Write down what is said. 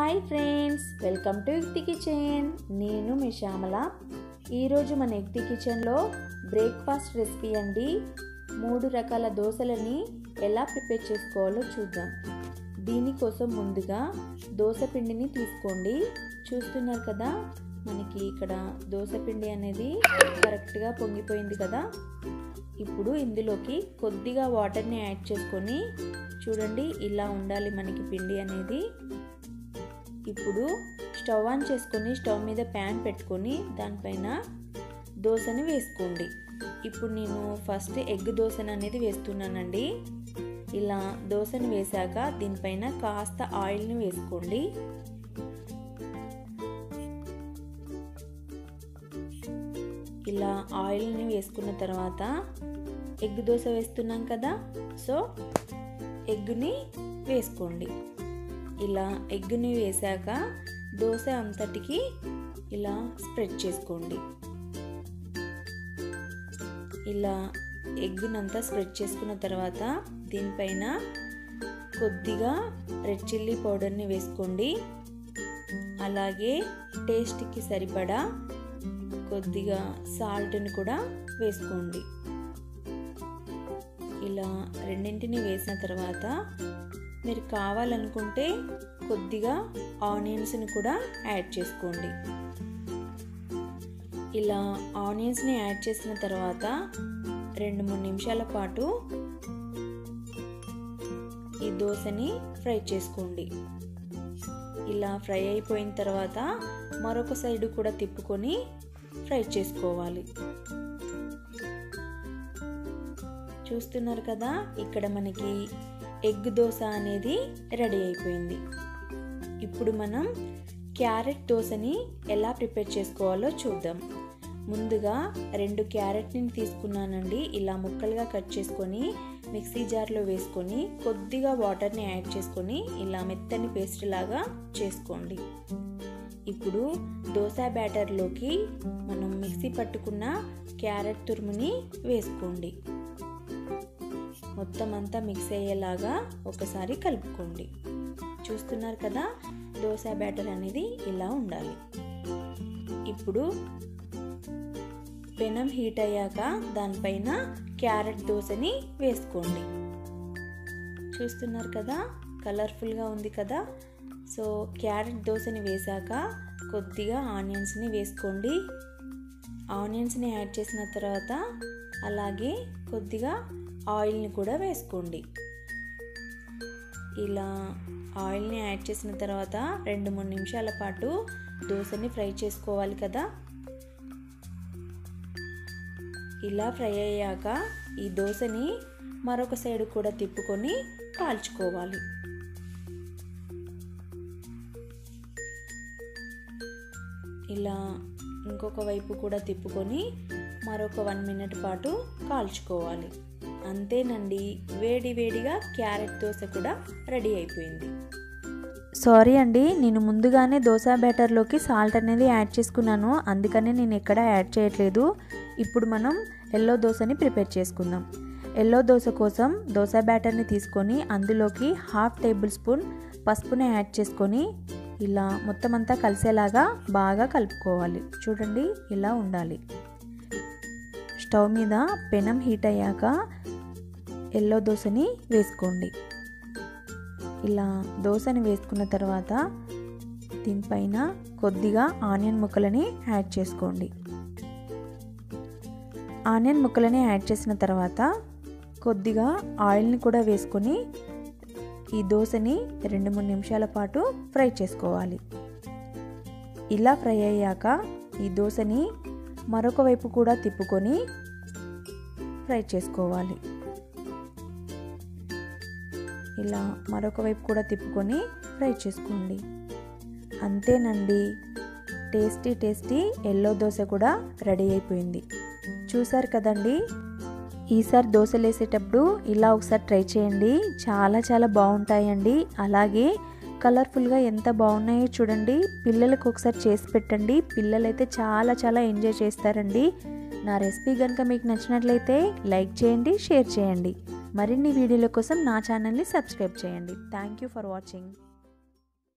hi friends welcome to Yukti kitchen నేను మీ శ్యామల ఈరోజు మన యుక్తి కిచెన్లో బ్రేక్ఫాస్ట్ రెసిపీ అండి మూడు రకాల దోశలని ఎలా ప్రిపేర్ చేసుకోవాలో చూద్దాం దీనికోసం ముందుగా దోశ పిండిని తీసుకోండి చూస్తున్నారు కదా మనకి ఇక్కడ దోశ పిండి అనేది కరెక్ట్గా పొంగిపోయింది కదా ఇప్పుడు ఇందులోకి కొద్దిగా వాటర్ని యాడ్ చేసుకొని చూడండి ఇలా ఉండాలి మనకి పిండి అనేది ఇప్పుడు స్టవ్ ఆన్ చేసుకొని స్టవ్ మీద ప్యాన్ పెట్టుకొని దానిపైన దోశని వేసుకోండి ఇప్పుడు నేను ఫస్ట్ ఎగ్ దోశను అనేది వేస్తున్నానండి ఇలా దోశని వేశాక దీనిపైన కాస్త ఆయిల్ని వేసుకోండి ఇలా ఆయిల్ని వేసుకున్న తర్వాత ఎగ్ దోశ వేస్తున్నాం కదా సో ఎగ్ని వేసుకోండి ఇలా ఎగ్ని వేశాక దోశ అంతటికి ఇలా స్ప్రెడ్ చేసుకోండి ఇలా ఎగ్నంతా స్ప్రెడ్ చేసుకున్న తర్వాత దీనిపైన కొద్దిగా రెడ్ చిల్లీ పౌడర్ని వేసుకోండి అలాగే టేస్ట్కి సరిపడా కొద్దిగా సాల్ట్ని కూడా వేసుకోండి ఇలా రెండింటిని వేసిన తర్వాత మీరు కావాలనుకుంటే కొద్దిగా ఆనియన్స్ని కూడా యాడ్ చేసుకోండి ఇలా ఆనియన్స్ని యాడ్ చేసిన తర్వాత రెండు మూడు నిమిషాల పాటు ఈ దోశని ఫ్రై చేసుకోండి ఇలా ఫ్రై అయిపోయిన తర్వాత మరొక సైడు కూడా తిప్పుకొని ఫ్రై చేసుకోవాలి చూస్తున్నారు కదా ఇక్కడ మనకి ఎగ్ దోశ అనేది రెడీ అయిపోయింది ఇప్పుడు మనం క్యారెట్ దోశని ఎలా ప్రిపేర్ చేసుకోవాలో చూద్దాం ముందుగా రెండు క్యారెట్ని తీసుకున్నానండి ఇలా ముక్కలుగా కట్ చేసుకొని మిక్సీ జార్లో వేసుకొని కొద్దిగా వాటర్ని యాడ్ చేసుకొని ఇలా మెత్తని పేస్ట్ లాగా చేసుకోండి ఇప్పుడు దోశ బ్యాటర్లోకి మనం మిక్సీ పట్టుకున్న క్యారెట్ తురుముని వేసుకోండి మొత్తం అంతా మిక్స్ అయ్యేలాగా ఒకసారి కలుపుకోండి చూస్తున్నారు కదా దోశ బ్యాటర్ అనేది ఇలా ఉండాలి ఇప్పుడు పెనం హీట్ అయ్యాక దానిపైన క్యారెట్ దోశని వేసుకోండి చూస్తున్నారు కదా కలర్ఫుల్గా ఉంది కదా సో క్యారెట్ దోశని వేశాక కొద్దిగా ఆనియన్స్ని వేసుకోండి ఆనియన్స్ని యాడ్ చేసిన తర్వాత అలాగే కొద్దిగా ఆయిల్ని కూడా వేసుకోండి ఇలా ఆయిల్ని యాడ్ చేసిన తర్వాత రెండు మూడు నిమిషాల పాటు దోశని ఫ్రై చేసుకోవాలి కదా ఇలా ఫ్రై అయ్యాక ఈ దోశని మరొక సైడ్ కూడా తిప్పుకొని కాల్చుకోవాలి ఇలా ఇంకొక వైపు కూడా తిప్పుకొని మరొక వన్ మినిట్ పాటు కాల్చుకోవాలి అంతేనండి వేడి వేడిగా క్యారెట్ దోశ కూడా రెడీ అయిపోయింది సారీ అండి నేను ముందుగానే దోశ బ్యాటర్లోకి సాల్ట్ అనేది యాడ్ చేసుకున్నాను అందుకనే నేను ఎక్కడ యాడ్ చేయట్లేదు ఇప్పుడు మనం ఎల్లో దోశని ప్రిపేర్ చేసుకుందాం ఎల్లో దోశ కోసం దోశ బ్యాటర్ని తీసుకొని అందులోకి హాఫ్ టేబుల్ స్పూన్ పసుపుని యాడ్ చేసుకొని ఇలా మొత్తం అంతా కలిసేలాగా బాగా కలుపుకోవాలి చూడండి ఇలా ఉండాలి స్టవ్ మీద పెనం హీట్ అయ్యాక ఎల్లో దోశని వేసుకోండి ఇలా దోశని వేసుకున్న తర్వాత దీనిపైన కొద్దిగా ఆనియన్ ముక్కలని యాడ్ చేసుకోండి ఆనియన్ ముక్కలని యాడ్ చేసిన తర్వాత కొద్దిగా ఆయిల్ని కూడా వేసుకొని ఈ దోశని రెండు మూడు నిమిషాల పాటు ఫ్రై చేసుకోవాలి ఇలా ఫ్రై అయ్యాక ఈ దోశని మరొక వైపు కూడా తిప్పుకొని ఫ్రై చేసుకోవాలి ఇలా మరొక వైపు కూడా తిప్పుకొని ఫ్రై చేసుకోండి అంతేనండి టేస్టీ టేస్టీ ఎల్లో దోశ కూడా రెడీ అయిపోయింది చూసారు కదండి ఈసారి దోశలు వేసేటప్పుడు ఇలా ఒకసారి ట్రై చేయండి చాలా చాలా బాగుంటాయండి అలాగే కలర్ఫుల్గా ఎంత బాగున్నాయో చూడండి పిల్లలకు ఒకసారి చేసి పెట్టండి పిల్లలైతే చాలా చాలా ఎంజాయ్ చేస్తారండి నా రెసిపీ కనుక మీకు నచ్చినట్లయితే లైక్ చేయండి షేర్ చేయండి మరిన్ని వీడియోల కోసం నా ఛానల్ని సబ్స్క్రైబ్ చేయండి థ్యాంక్ యూ ఫర్ వాచింగ్